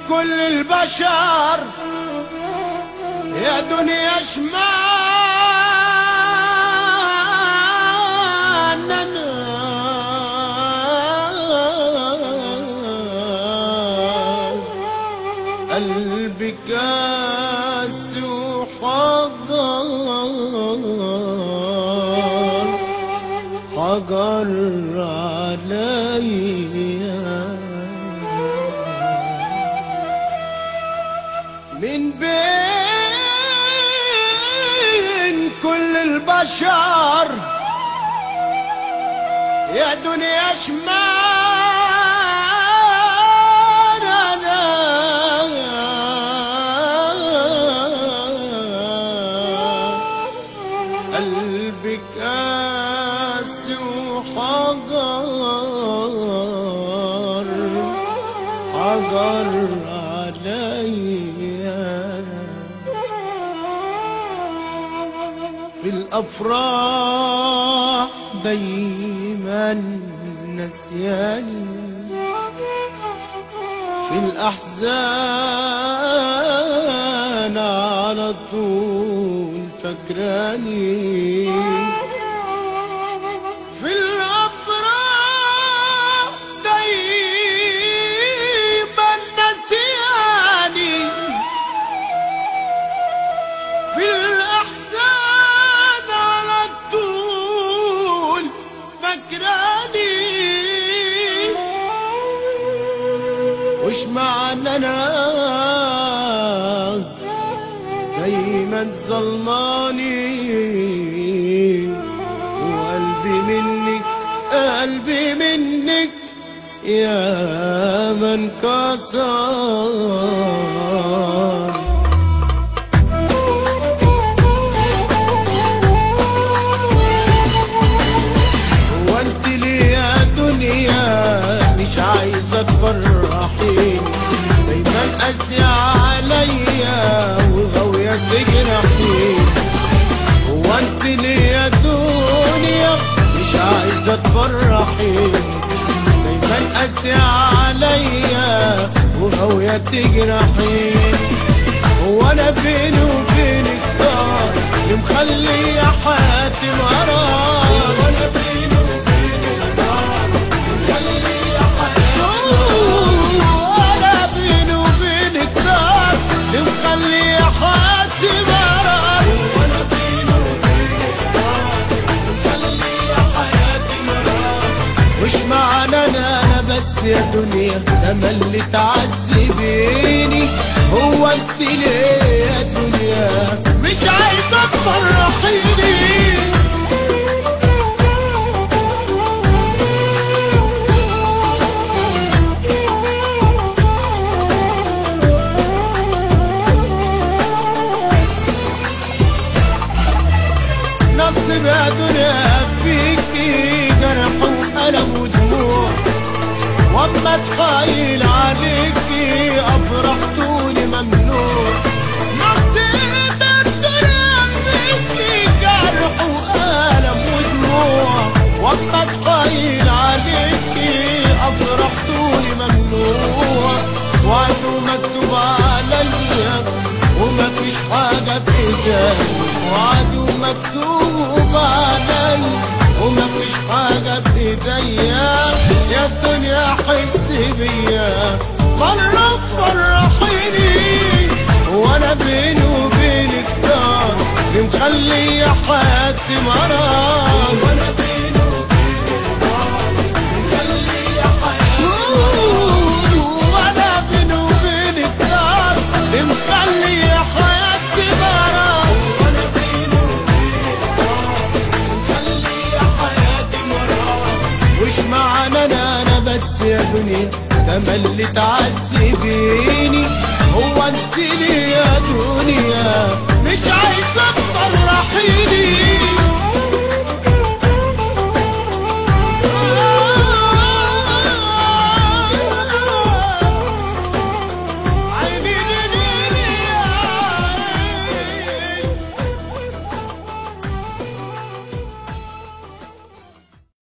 كل البشر يا دنيا شمالنا قلبي كاس وحجر حجر عليا من بين كل البشر يا دنيا شمال انا قلبي كاس وحجر حجر عليا في الأفراح دايما نسياني في الأحزان على طول فكراني في الأفراح دايما نسياني في الأحزان على طول فكراني وش معنى أنا دايما ظلماني وقلبي منك قلبي منك يا من كسر وانت لي يا دنيا مش عايزة تفرحيني دايما قاسية عليا وغاوية تجرحيني هو انت لي يا دنيا مش عايزة تفرحيني دايما قاسية عليا وغاوية تجرحيني هو انا بيني وبينك دار اللي مخلي حياتي مرار وانا بيني وبينك دار اللي مخلي حياتي وانا بيني وبينك دار اللي مخلي حياتي مرار وانا بيني وبينك دار اللي مخلي حياتي مرار وش معنى انا انا بس يا دنيا لما اللي تعذبيني هو انت ليه يا دنيا مش عايزه تفرحيني نصب يا دنيا فيكي جرح وألم ودموع واما اتخايل عليكي افرح طولي ممنوع نصيب الدنيا فيكي جرح وألم ودموع واما اتخايل عليكي افرح طولي ممنوع وعدو مكتوب عليا وما فيش حاجة في ايديا وعدو مكتوب عليا وما فيش حاجة في ايديا يا الدنيا حس بيا مرة فرحيني وانا بيني وبينك دار اللي مخلي حياتي مرار وانا بيني وبينك دار اللي مخلي حياتي وانا بيني وبينك دار اللي مخلي حياتي مرار وانا بيني وبينك دار مخلي حياتي مرار وش معنى انا انا بس يا دنيا تملي تعذبيني هو انت لي يا دنيا مش عايزه تفرحيني